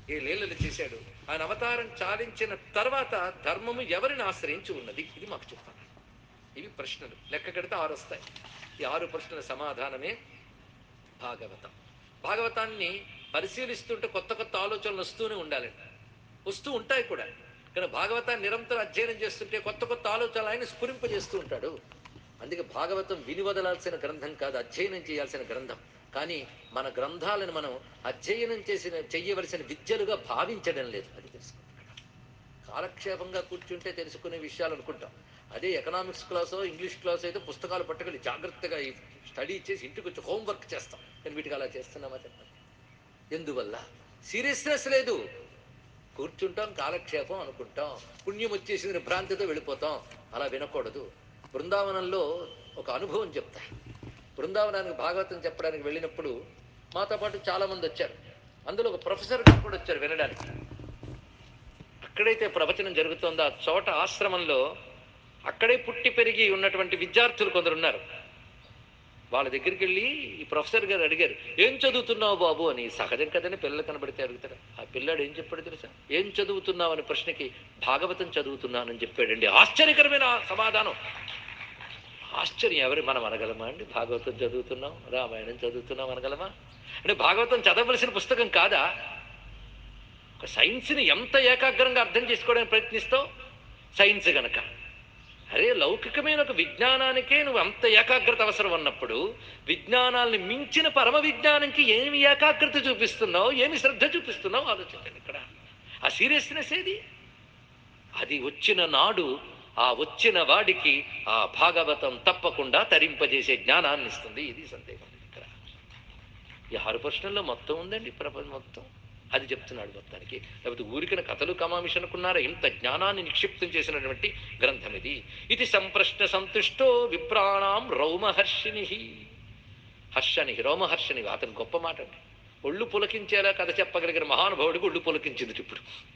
ఏ లీలలు చేశాడు ఆయన అవతారం చాలించిన తర్వాత ధర్మము ఎవరిని ఆశ్రయించి ఉన్నది ఇది మాకు చెప్పాలి ఇవి ప్రశ్నలు లెక్క కడితే ఆరు వస్తాయి ఈ ఆరు ప్రశ్నల సమాధానమే భాగవతం భాగవతాన్ని పరిశీలిస్తుంటే కొత్త కొత్త ఆలోచనలు వస్తూనే ఉండాలండి వస్తూ ఉంటాయి కూడా కానీ భాగవతాన్ని నిరంతరం అధ్యయనం చేస్తుంటే కొత్త కొత్త ఆలోచనలు ఆయన స్ఫురింపజేస్తూ ఉంటాడు అందుకే భాగవతం విని వదలాల్సిన గ్రంథం కాదు అధ్యయనం చేయాల్సిన గ్రంథం కానీ మన గ్రంథాలను మనం అధ్యయనం చేసిన చెయ్యవలసిన విద్యలుగా భావించడం లేదు అది తెలుసుకోండి కాలక్షేపంగా కూర్చుంటే తెలుసుకునే విషయాలు అనుకుంటాం అదే ఎకనామిక్స్ క్లాసో ఇంగ్లీష్ క్లాస్ అయితే పుస్తకాలు పట్టుకెళ్ళి జాగ్రత్తగా ఈ స్టడీ చేసి ఇంటికి వచ్చి హోంవర్క్ చేస్తాం కానీ వీటికి అలా చేస్తున్నామా చెప్పండి ఎందువల్ల సీరియస్నెస్ లేదు కూర్చుంటాం కాలక్షేపం అనుకుంటాం పుణ్యం వచ్చేసింది భ్రాంతితో వెళ్ళిపోతాం అలా వినకూడదు బృందావనంలో ఒక అనుభవం చెప్తా బృందావనానికి భాగవతం చెప్పడానికి వెళ్ళినప్పుడు మాతో పాటు చాలా మంది వచ్చారు అందులో ఒక ప్రొఫెసర్ గారు కూడా వచ్చారు వినడానికి అక్కడైతే ప్రవచనం జరుగుతోందో ఆ చోట ఆశ్రమంలో అక్కడే పుట్టి పెరిగి ఉన్నటువంటి విద్యార్థులు కొందరు ఉన్నారు వాళ్ళ దగ్గరికి వెళ్ళి ఈ ప్రొఫెసర్ గారు అడిగారు ఏం చదువుతున్నావు బాబు అని సహజం కదని పిల్లలు కనబడితే అడుగుతారు ఆ పిల్లాడు ఏం చెప్పాడు తెలుసా ఏం చదువుతున్నావు అనే ప్రశ్నకి భాగవతం చదువుతున్నానని చెప్పాడండి ఆశ్చర్యకరమైన సమాధానం ఆశ్చర్యం ఎవరు మనం అనగలమా అండి భాగవతం చదువుతున్నాం రామాయణం చదువుతున్నాం అనగలమా అంటే భాగవతం చదవలసిన పుస్తకం కాదా ఒక సైన్స్ని ఎంత ఏకాగ్రంగా అర్థం చేసుకోవడానికి ప్రయత్నిస్తావు సైన్స్ గనక అరే లౌకికమైన ఒక విజ్ఞానానికే నువ్వు అంత ఏకాగ్రత అవసరం ఉన్నప్పుడు విజ్ఞానాల్ని మించిన పరమ విజ్ఞానంకి ఏమి ఏకాగ్రత చూపిస్తున్నావు ఏమి శ్రద్ధ చూపిస్తున్నావు ఆలోచించండి ఇక్కడ ఆ సీరియస్నెస్ ఏది అది వచ్చిన నాడు ఆ వచ్చిన వాడికి ఆ భాగవతం తప్పకుండా తరింపజేసే జ్ఞానాన్ని ఇస్తుంది ఇది సందేహం లేదు ఇక్కడ ఈ ఆరు ప్రశ్నల్లో మొత్తం ఉందండి ప్రపంచం మొత్తం అది చెప్తున్నాడు మొత్తానికి లేకపోతే ఊరికిన కథలు కమామిష్ అనుకున్నారా ఇంత జ్ఞానాన్ని నిక్షిప్తం చేసినటువంటి గ్రంథం ఇది ఇది సంప్రశ్న సంతుష్టో విప్రాణాం రౌమహర్షిని హర్షని రోమహర్షని అతని గొప్ప మాట అండి ఒళ్ళు పులకించేలా కథ చెప్పగలిగిన మహానుభావుడికి ఒళ్ళు పులకించింది ఇప్పుడు